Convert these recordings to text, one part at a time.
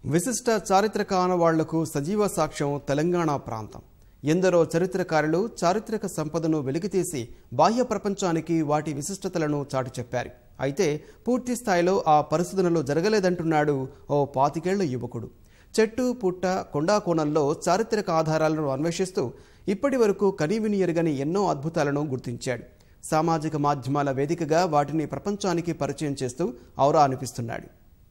విశిష్ట చారిత్రక ఆనవాళ్లకు సజీవ సాక్ష్యం తెలంగాణ ప్రాంతం ఎందరో చరిత్రకారులు చారిత్రక సంపదను వెలికితీసి బాహ్య ప్రపంచానికి వాటి విశిష్టతలను చాటి చెప్పారు అయితే పూర్తి స్థాయిలో ఆ పరిశోధనలు జరగలేదంటున్నాడు ఓ పాతికేళ్ల యువకుడు చెట్టు పుట్ట కొండా కోణంలో చారిత్రక ఆధారాలను అన్వేషిస్తూ ఇప్పటి వరకు కనీవిని ఎరగని ఎన్నో అద్భుతాలను గుర్తించాడు సామాజిక మాధ్యమాల వేదికగా వాటిని ప్రపంచానికి పరిచయం చేస్తూ ఔరా అనిపిస్తున్నాడు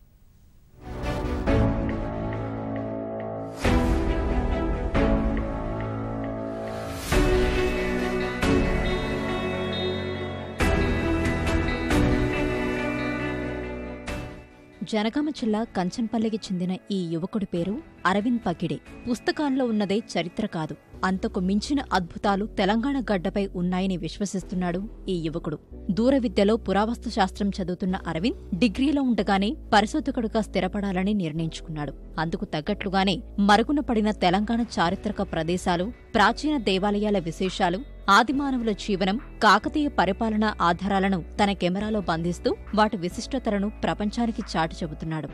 జనగామ జిల్లా కంచన్పల్లికి చెందిన ఈ యువకుడి పేరు అరవింద్ పకిడే పుస్తకాల్లో ఉన్నదే చరిత్ర కాదు అంతకు మించిన అద్భుతాలు తెలంగాణ గడ్డపై ఉన్నాయని విశ్వసిస్తున్నాడు ఈ యువకుడు దూర విద్యలో పురావస్తు శాస్త్రం చదువుతున్న అరవింద్ డిగ్రీలో ఉండగానే పరిశోధకుడుగా స్థిరపడాలని నిర్ణయించుకున్నాడు అందుకు తగ్గట్లుగానే మరుగున పడిన తెలంగాణ చారిత్రక ప్రదేశాలు ప్రాచీన దేవాలయాల విశేషాలు ఆదిమానవుల జీవనం కాకతీయ పరిపాలనా ఆధారాలను తన కెమెరాలో బంధిస్తూ వాటి విశిష్టతలను ప్రపంచానికి చాటి చెబుతున్నాడు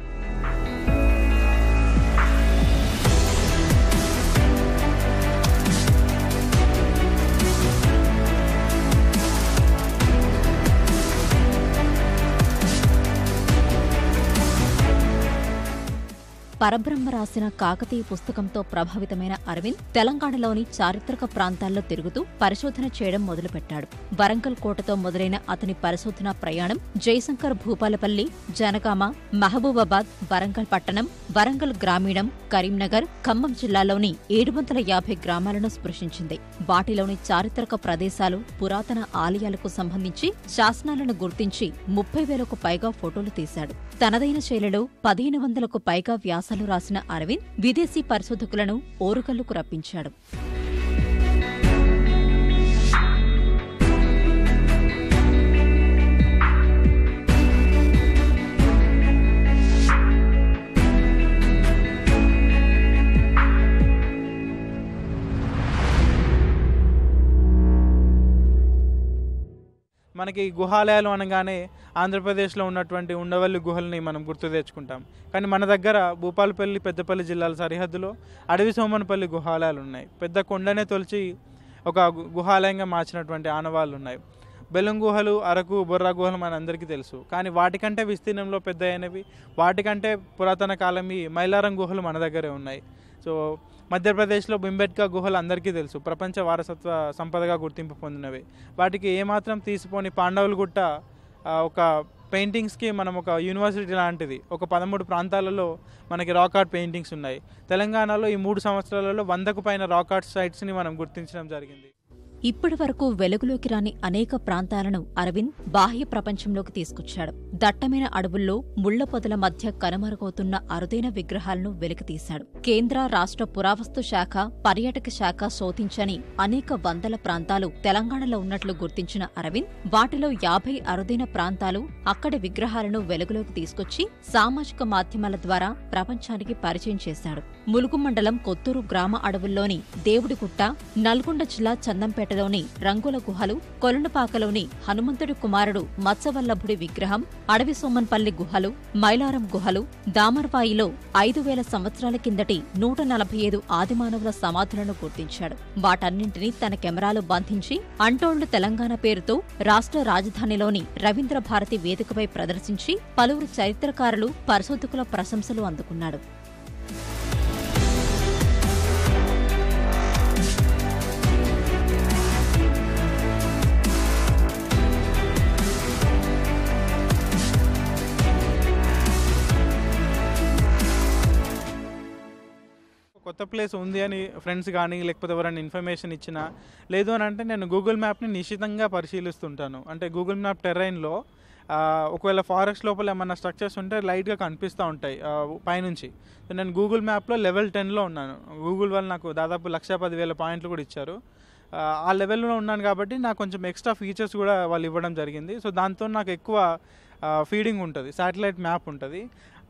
పరబ్రహ్మ రాసిన కాకతీయ పుస్తకంతో ప్రభావితమైన అరవింద్ తెలంగాణలోని చారిత్రక ప్రాంతాల్లో తిరుగుతూ పరిశోధన చేయడం మొదలుపెట్టాడు వరంగల్ కోటతో మొదలైన అతని పరిశోధన ప్రయాణం జయశంకర్ భూపాలపల్లి జనగామ మహబూబాబాద్ వరంగల్ పట్టణం వరంగల్ గ్రామీణం కరీంనగర్ ఖమ్మం జిల్లాలోని ఏడు వందల యాభై గ్రామాలను స్పృశించింది వాటిలోని చారిత్రక ప్రదేశాలు పురాతన ఆలయాలకు సంబంధించి శాసనాలను గుర్తించి ముప్పై వేలకు పైగా ఫోటోలు తీశాడు తనదైన శైలిలో పదిహేను వందలకు పైగా వ్యాసాలు రాసిన అరవింద్ విదేశీ పరిశోధకులను ఓరుగల్లుకు రప్పించాడు మనకి గుహాలయాలు అనగానే ఆంధ్రప్రదేశ్లో ఉన్నటువంటి ఉండవల్లి గుహల్ని మనం గుర్తు తెచ్చుకుంటాం కానీ మన దగ్గర భూపాలపల్లి పెద్దపల్లి జిల్లాల సరిహద్దులో అడవి సోమనపల్లి గుహాలయాలు ఉన్నాయి పెద్ద కొండనే తొలిచి ఒక గు- గుహాలయంగా మార్చినటువంటి ఆనవాళ్ళు ఉన్నాయి బెల్లం గుహలు అరకు బొర్రా గుహలు మన అందరికీ తెలుసు కానీ వాటికంటే విస్తీర్ణంలో పెద్ద అయినవి వాటికంటే పురాతన కాలం ఈ మైలారం గుహలు మన దగ్గరే ఉన్నాయి సో మధ్యప్రదేశ్లో బింబెట్కా గుహలు అందరికీ తెలుసు ప్రపంచ వారసత్వ సంపదగా గుర్తింపు పొందినవి వాటికి ఏమాత్రం తీసిపోని పాండవులు గుట్ట ఆ, ఒక పెయింటింగ్స్కి మనం ఒక యూనివర్సిటీ లాంటిది ఒక పదమూడు ప్రాంతాలలో మనకి రాక్ ఆర్ట్ పెయింటింగ్స్ ఉన్నాయి తెలంగాణలో ఈ మూడు సంవత్సరాలలో వందకు పైన రాక్ ఆర్ట్ సైట్స్ని మనం గుర్తించడం జరిగింది ఇప్పటి వరకు వెలుగులోకి రాని అనేక ప్రాంతాలను అరవింద్ బాహ్య ప్రపంచంలోకి తీసుకొచ్చాడు దట్టమైన అడవుల్లో ముళ్ల పొదల మధ్య కనుమరుగవుతున్న అరుదైన విగ్రహాలను వెలికితీశాడు కేంద్ర రాష్ట్ర పురావస్తు శాఖ పర్యాటక శాఖ శోధించని అనేక వందల ప్రాంతాలు తెలంగాణలో ఉన్నట్లు గుర్తించిన అరవింద్ వాటిలో యాభై అరుదైన ప్రాంతాలు అక్కడి విగ్రహాలను వెలుగులోకి తీసుకొచ్చి సామాజిక మాధ్యమాల ద్వారా ప్రపంచానికి పరిచయం చేశాడు ములుగు మండలం కొత్తూరు గ్రామ అడవుల్లోని దేవుడిగుట్ట నల్గొండ జిల్లా చందంపేటలోని రంగుల గుహలు కొలనుపాకలోని హనుమంతుడి కుమారుడు మత్స్యవల్లభుడి విగ్రహం అడవి సోమన్పల్లి గుహలు మైలారం గుహలు దామర్వాయిలో ఐదు వేల సంవత్సరాల కిందటి నూట నలభై ఐదు ఆదిమానవుల సమాధులను గుర్తించాడు వాటన్నింటినీ తన కెమెరాలో బంధించి అంటోళ్లు తెలంగాణ పేరుతో రాష్ట్ర రాజధానిలోని రవీంద్ర భారతి వేదికపై ప్రదర్శించి పలువురు చరిత్రకారులు పరిశోధకుల ప్రశంసలు అందుకున్నాడు కొత్త ప్లేస్ ఉంది అని ఫ్రెండ్స్ కానీ లేకపోతే ఎవరైనా ఇన్ఫర్మేషన్ ఇచ్చినా లేదు అని అంటే నేను గూగుల్ మ్యాప్ని నిశ్చితంగా పరిశీలిస్తుంటాను అంటే గూగుల్ మ్యాప్ టెర్రైన్లో ఒకవేళ ఫారెస్ట్ లోపల ఏమన్నా స్ట్రక్చర్స్ ఉంటే లైట్గా కనిపిస్తూ ఉంటాయి ఆ, పైనుంచి సో నేను గూగుల్ మ్యాప్లో లెవెల్ టెన్లో ఉన్నాను గూగుల్ వాళ్ళు నాకు దాదాపు లక్ష పదివేల పాయింట్లు కూడా ఇచ్చారు ఆ, ఆ లెవెల్లో ఉన్నాను కాబట్టి నాకు కొంచెం ఎక్స్ట్రా ఫీచర్స్ కూడా వాళ్ళు ఇవ్వడం జరిగింది సో దాంతో నాకు ఎక్కువ ఫీడింగ్ ఉంటుంది శాటిలైట్ మ్యాప్ ఉంటుంది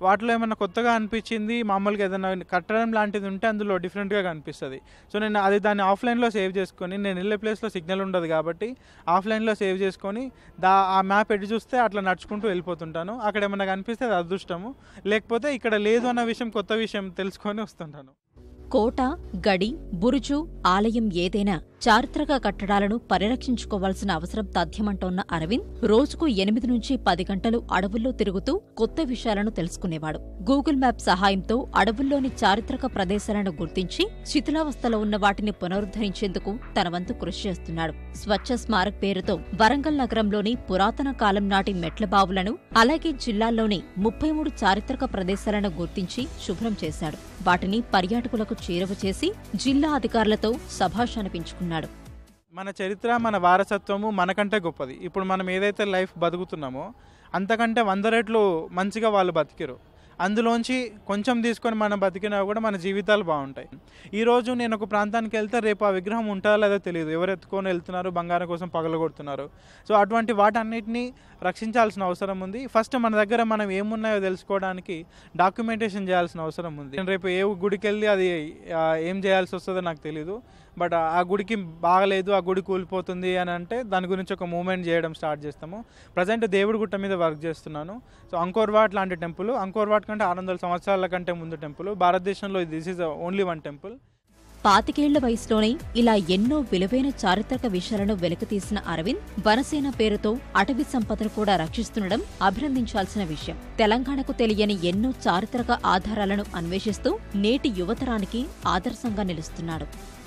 వాటిలో ఏమైనా కొత్తగా అనిపించింది మామూలుగా ఏదైనా కట్టడం లాంటిది ఉంటే అందులో డిఫరెంట్గా కనిపిస్తుంది సో నేను అది దాన్ని ఆఫ్లైన్లో సేవ్ చేసుకొని నేను వెళ్ళే ప్లేస్లో సిగ్నల్ ఉండదు కాబట్టి ఆఫ్లైన్లో సేవ్ చేసుకొని దా ఆ మ్యాప్ ఎటు చూస్తే అట్లా నడుచుకుంటూ వెళ్ళిపోతుంటాను అక్కడ ఏమైనా కనిపిస్తే అది అదృష్టము లేకపోతే ఇక్కడ లేదు అన్న విషయం కొత్త విషయం తెలుసుకొని వస్తుంటాను కోట గడి బురుజు ఆలయం ఏదైనా చారిత్రక కట్టడాలను పరిరక్షించుకోవాల్సిన అవసరం తథ్యమంటోన్న అరవింద్ రోజుకు ఎనిమిది నుంచి పది గంటలు అడవుల్లో తిరుగుతూ కొత్త విషయాలను తెలుసుకునేవాడు గూగుల్ మ్యాప్ సహాయంతో అడవుల్లోని చారిత్రక ప్రదేశాలను గుర్తించి శిథిలావస్థలో ఉన్న వాటిని పునరుద్ధరించేందుకు తన వంతు కృషి చేస్తున్నాడు స్వచ్ఛ స్మారక్ పేరుతో వరంగల్ నగరంలోని పురాతన కాలం నాటి మెట్ల బావులను అలాగే జిల్లాల్లోని ముప్పై మూడు చారిత్రక ప్రదేశాలను గుర్తించి శుభ్రం చేశాడు వాటిని పర్యాటకులకు చేరువ చేసి జిల్లా అధికారులతో శభాష్ అనిపించుకున్నాడు మన చరిత్ర మన వారసత్వము మనకంటే గొప్పది ఇప్పుడు మనం ఏదైతే లైఫ్ బతుకుతున్నామో అంతకంటే వంద రెట్లు మంచిగా వాళ్ళు బతికిరు అందులోంచి కొంచెం తీసుకొని మనం బతికినా కూడా మన జీవితాలు బాగుంటాయి ఈరోజు నేను ఒక ప్రాంతానికి వెళ్తే రేపు ఆ విగ్రహం ఉంటుందో లేదో తెలియదు ఎవరు ఎత్తుకొని వెళ్తున్నారు బంగారం కోసం పగలగొడుతున్నారు సో అటువంటి వాటన్నిటిని రక్షించాల్సిన అవసరం ఉంది ఫస్ట్ మన దగ్గర మనం ఏమున్నాయో తెలుసుకోవడానికి డాక్యుమెంటేషన్ చేయాల్సిన అవసరం ఉంది నేను రేపు ఏ గుడికి వెళ్ళి అది ఆ, ఏం చేయాల్సి వస్తుందో నాకు తెలియదు బట్ ఆ గుడికి బాగలేదు ఆ గుడి కూలిపోతుంది అని అంటే దాని గురించి ఒక మూమెంట్ చేయడం స్టార్ట్ చేస్తాము ప్రజెంట్ దేవుడి గుట్ట మీద వర్క్ చేస్తున్నాను సో అంకోర్వాట్ లాంటి టెంపుల్ అంకోర్వాట్ కంటే ఆరు వందల సంవత్సరాల కంటే ముందు టెంపుల్ భారతదేశంలో this is only one temple పాతికేళ్ల వయసులోనే ఇలా ఎన్నో విలువైన చారిత్రక విషయాలను వెలికితీసిన అరవింద్ వనసేన పేరుతో అటవీ సంపదను కూడా రక్షిస్తుండడం అభినందించాల్సిన విషయం తెలంగాణకు తెలియని ఎన్నో చారిత్రక ఆధారాలను అన్వేషిస్తూ నేటి యువతరానికి ఆదర్శంగా నిలుస్తున్నాడు